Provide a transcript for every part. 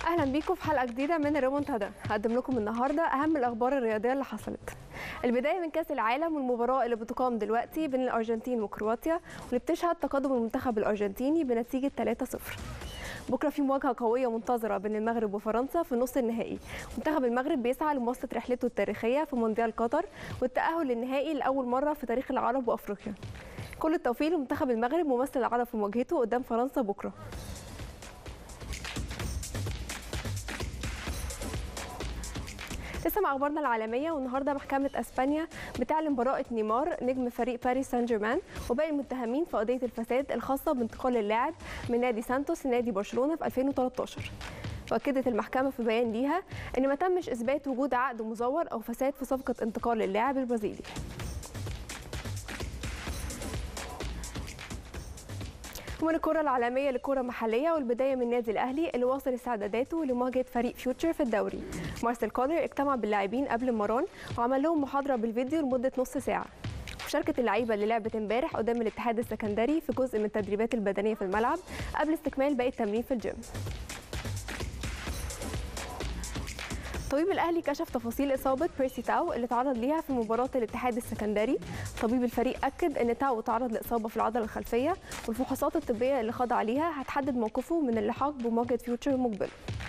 اهلا بيكم في حلقه جديده من الريمونتادا هقدم لكم النهارده اهم الاخبار الرياضيه اللي حصلت البدايه من كاس العالم والمباراه اللي بتقام دلوقتي بين الارجنتين وكرواتيا واللي بتشهد تقدم المنتخب الارجنتيني بنتيجه 3-0 بكره في مواجهه قويه منتظره بين المغرب وفرنسا في نص النهائي منتخب المغرب بيسعى لمواصله رحلته التاريخيه في مونديال قطر والتاهل للنهائي لاول مره في تاريخ العرب وافريقيا كل التوفيق لمنتخب المغرب ممثل العرب في مواجهته قدام فرنسا بكره لسه مع اخبارنا العالميه والنهارده محكمه اسبانيا بتعلن براءه نيمار نجم فريق باريس سان جيرمان وباقي المتهمين في قضيه الفساد الخاصه بانتقال اللاعب من نادي سانتوس لنادي برشلونه في 2013 واكدت المحكمه في بيان ليها ان ما تمش اثبات وجود عقد مزور او فساد في صفقه انتقال اللاعب البرازيلي ومن الكرة العالمية للكرة المحلية والبداية من النادي الأهلي اللي واصل استعداداته لمواجهة فريق فيوتشر في الدوري. مارسيل كولر اجتمع باللاعبين قبل المران وعمل لهم محاضرة بالفيديو لمدة نص ساعة. وشاركت اللعيبة اللي لعبت امبارح قدام الاتحاد السكندري في جزء من التدريبات البدنية في الملعب قبل استكمال باقي التمرين في الجيم. طبيب الاهلي كشف تفاصيل اصابه بيرسي تاو اللي تعرض ليها في مباراه الاتحاد السكندري طبيب الفريق اكد ان تاو تعرض لاصابه في العضله الخلفيه والفحوصات الطبيه اللي خضع ليها هتحدد موقفه من اللحاق بمواجهه فيوتشر المقبل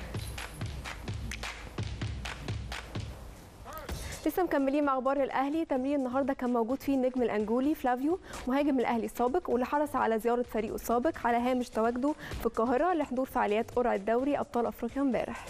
لسه مكملين مع اخبار الاهلي تمرين النهارده كان موجود فيه النجم الانجولي فلافيو مهاجم الاهلي السابق واللي حرص على زياره فريقه السابق على هامش تواجده في القاهره لحضور فعاليات قرعه دوري ابطال افريقيا امبارح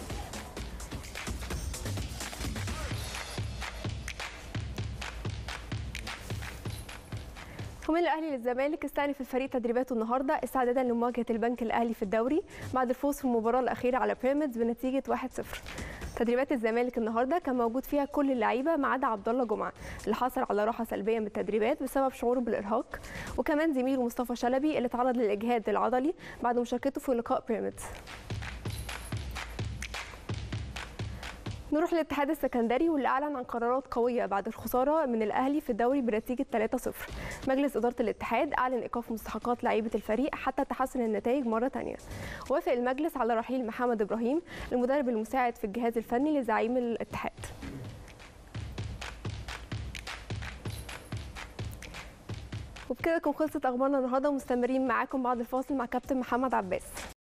ومن الاهلي للزمالك استأنف الفريق تدريباته النهارده استعدادا لمواجهه البنك الاهلي في الدوري بعد الفوز في المباراه الاخيره على بيراميدز بنتيجه 1-0 تدريبات الزمالك النهارده كان موجود فيها كل اللعيبه ما عدا عبد الله جمعه اللي حصل على راحه سلبيه من التدريبات بسبب شعوره بالارهاق وكمان زميله مصطفى شلبي اللي تعرض للاجهاد العضلي بعد مشاركته في لقاء بيراميدز نروح للاتحاد السكندري واللي اعلن عن قرارات قويه بعد الخساره من الاهلي في الدوري بنتيجه 3-0 مجلس اداره الاتحاد اعلن ايقاف مستحقات لعيبه الفريق حتى تحسن النتائج مره ثانيه وافق المجلس على رحيل محمد ابراهيم المدرب المساعد في الجهاز الفني لزعيم الاتحاد وبكده تكون خلصت اخبارنا النهارده ومستمرين معاكم بعد الفاصل مع كابتن محمد عباس